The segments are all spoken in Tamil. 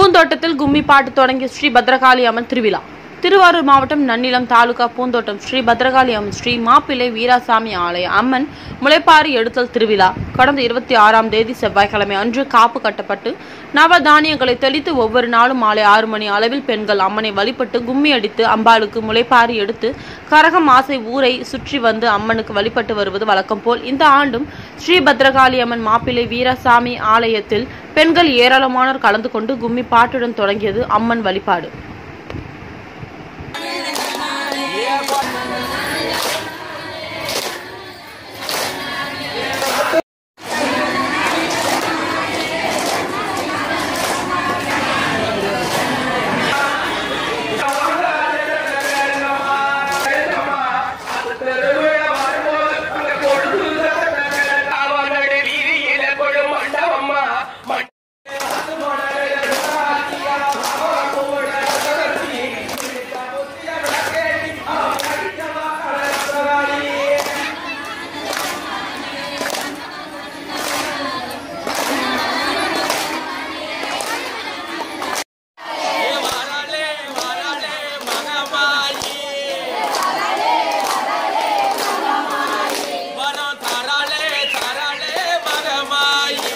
பூந்தோட்டத்தில் கும்மி பாட்டு தொடங்கிய ஸ்ரீ பத்ரகாளி அம்மன் திருவிழா திருவாரூர் மாவட்டம் நன்னிலம் தாலுகா பூந்தோட்டம் ஸ்ரீ பத்ரகாளி அம்மன் ஸ்ரீ மாப்பிள்ளை வீராசாமி ஆலய அம்மன் முளைப்பாரி எடுத்தல் திருவிழா கடந்த இருபத்தி ஆறாம் தேதி செவ்வாய்க்கிழமை அன்று காப்பு கட்டப்பட்டு நவ தானியங்களை தெளித்து ஒவ்வொரு நாளும் மாலை ஆறு மணி அளவில் பெண்கள் அம்மனை வழிபட்டு கும்மி அடித்து அம்பாளுக்கு முளைப்பாரி எடுத்து கரகம் ஆசை ஊரை சுற்றி வந்து அம்மனுக்கு வழிபட்டு வருவது வழக்கம் போல் இந்த ஆண்டும் ஸ்ரீ பத்ரகாளி அம்மன் மாப்பிள்ளை வீராசாமி ஆலயத்தில் பெண்கள் ஏராளமானோர் கலந்து கொண்டு கும்மி பாட்டுடன் தொடங்கியது அம்மன் வழிபாடு அவனோட வீதியில கொடும் மண்டபம்மா வரம் தராளே தராளே மகமாயி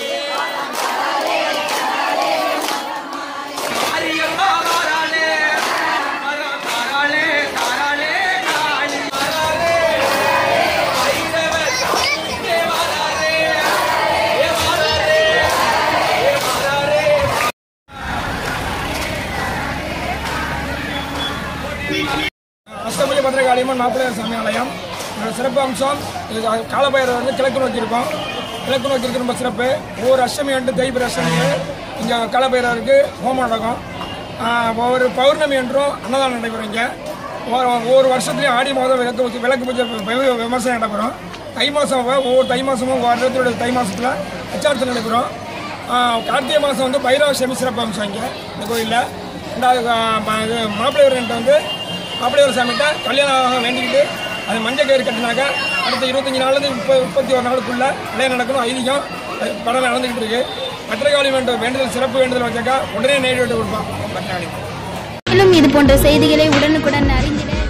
அரியம்மா வராளே வரம் தராளே தராளே காளி வராளே ஐதவ சாமியே வராளே ஏ வராளே ஏ வராளே அஷ்டபுஜ பத்திரகாளியம்மன் மாப்பிள்ளையார் சாமி ஆலயம் இதோட சிறப்பு அம்சம் இது காலபைரவர் வந்து கிழக்கு நோக்கி இருக்கும் கிழக்கு நோக்கி இருக்கு ரொம்ப சிறப்பு ஒவ்வொரு அஷ்டமி அன்று தேய்பிர அஷ்டமிக்கு இங்கே காலபைரவருக்கு ஹோமம் நடக்கும் ஆஹ் ஒவ்வொரு பௌர்ணமி என்றும் அன்னதானம் நடைபெறும் இங்கே ஒவ்வொரு ஒவ்வொரு வருஷத்துலையும் ஆடி மாதம் விளக்கு பூஜை விளக்கு பூஜை வெகு விமர்சனம் நடைபெறும் தை மாதம் ஒவ்வொரு தை மாதமும் வருடத்தோட தை மாதத்தில் அச்சாரத்தில் நடைபெறும் ஆஹ் கார்த்திகை மாதம் வந்து பைரவ சிறப்பு அம்சம் இங்கே இந்த கோயிலில் ரெண்டாவது ஆஹ் ம- இது மாப்பிள்ளையர்கிட்ட வந்து மாப்பிள்ளையார் சாமிகிட்ட கல்யாணம் வேண்டிக்கிட்டு அது மஞ்சள் கயிறு கட்டினாக்க அடுத்த இருபத்தஞ்சி நாள்லேருந்து முப்பது முப்பத்தி ஒரு நாளுக்குள்ள கல்யாணம் நடக்கணும் ஐதீகம் அது படம் நடந்துக்கிட்டு இருக்கு பத்திரகாளி வேண்டும் வேண்டுதல் சிறப்பு வேண்டுதல் வச்சாக்கா உடனே நேரிட்டு கொடுப்பான் பத்திரகாளி மேலும் இது போன்ற செய்திகளை உடனுக்குடன் அறிந்திட